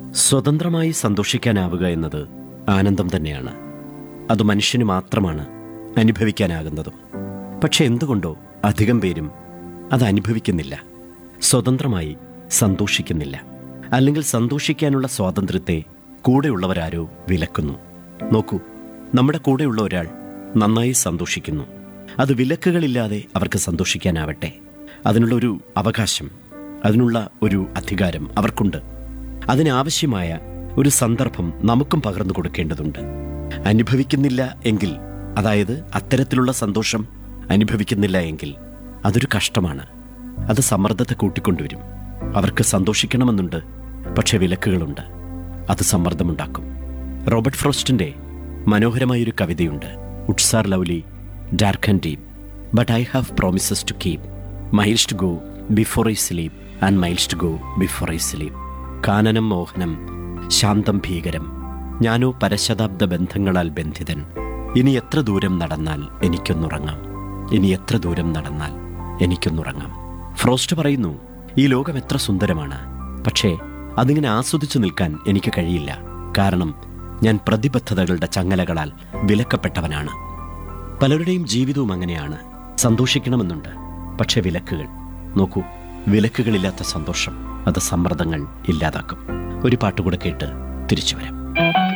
സ്വതന്ത്രമായി സന്തോഷിക്കാനാവുക എന്നത് ആനന്ദം തന്നെയാണ് അത് മനുഷ്യന് മാത്രമാണ് അനുഭവിക്കാനാകുന്നതും പക്ഷെ എന്തുകൊണ്ടോ അധികം പേരും അത് അനുഭവിക്കുന്നില്ല സ്വതന്ത്രമായി സന്തോഷിക്കുന്നില്ല അല്ലെങ്കിൽ സന്തോഷിക്കാനുള്ള സ്വാതന്ത്ര്യത്തെ കൂടെയുള്ളവരാരോ വിലക്കുന്നു നോക്കൂ നമ്മുടെ കൂടെയുള്ള ഒരാൾ നന്നായി സന്തോഷിക്കുന്നു അത് വിലക്കുകളില്ലാതെ അവർക്ക് സന്തോഷിക്കാനാവട്ടെ അതിനുള്ള ഒരു അവകാശം അതിനുള്ള ഒരു അധികാരം അവർക്കുണ്ട് അതിനാവശ്യമായ ഒരു സന്ദർഭം നമുക്കും പകർന്നു കൊടുക്കേണ്ടതുണ്ട് അനുഭവിക്കുന്നില്ല എങ്കിൽ അതായത് അത്തരത്തിലുള്ള സന്തോഷം അനുഭവിക്കുന്നില്ല എങ്കിൽ അതൊരു കഷ്ടമാണ് അത് സമ്മർദ്ദത്തെ കൂട്ടിക്കൊണ്ടുവരും അവർക്ക് സന്തോഷിക്കണമെന്നുണ്ട് പക്ഷെ വിലക്കുകളുണ്ട് അത് സമ്മർദ്ദമുണ്ടാക്കും റോബർട്ട് ഫ്രോസ്റ്റിന്റെ മനോഹരമായൊരു കവിതയുണ്ട് woods are lovely dark and deep but I have promises to keep miles to go before I sleep and miles to go before I sleep കാനനം മോഹനം ശാന്തം ഭീകരം ഞാനോ പരശതാബ്ദ ബന്ധങ്ങളാൽ ബന്ധിതൻ ഇനി എത്ര ദൂരം നടന്നാൽ എനിക്കൊന്നുറങ്ങാം ഇനി എത്ര ദൂരം നടന്നാൽ എനിക്കൊന്നുറങ്ങാം ഫ്രോസ്റ്റ് പറയുന്നു ഈ ലോകം എത്ര സുന്ദരമാണ് പക്ഷേ അതിങ്ങനെ ആസ്വദിച്ചു നിൽക്കാൻ എനിക്ക് കഴിയില്ല കാരണം ഞാൻ പ്രതിബദ്ധതകളുടെ ചങ്ങലകളാൽ വിലക്കപ്പെട്ടവനാണ് പലരുടെയും ജീവിതവും അങ്ങനെയാണ് സന്തോഷിക്കണമെന്നുണ്ട് പക്ഷെ വിലക്കുകൾ നോക്കൂ വിലക്കുകളില്ലാത്ത സന്തോഷം അത് സമ്മർദ്ദങ്ങൾ ഇല്ലാതാക്കും ഒരു പാട്ടുകൂടെ കേട്ട് തിരിച്ചു വരാം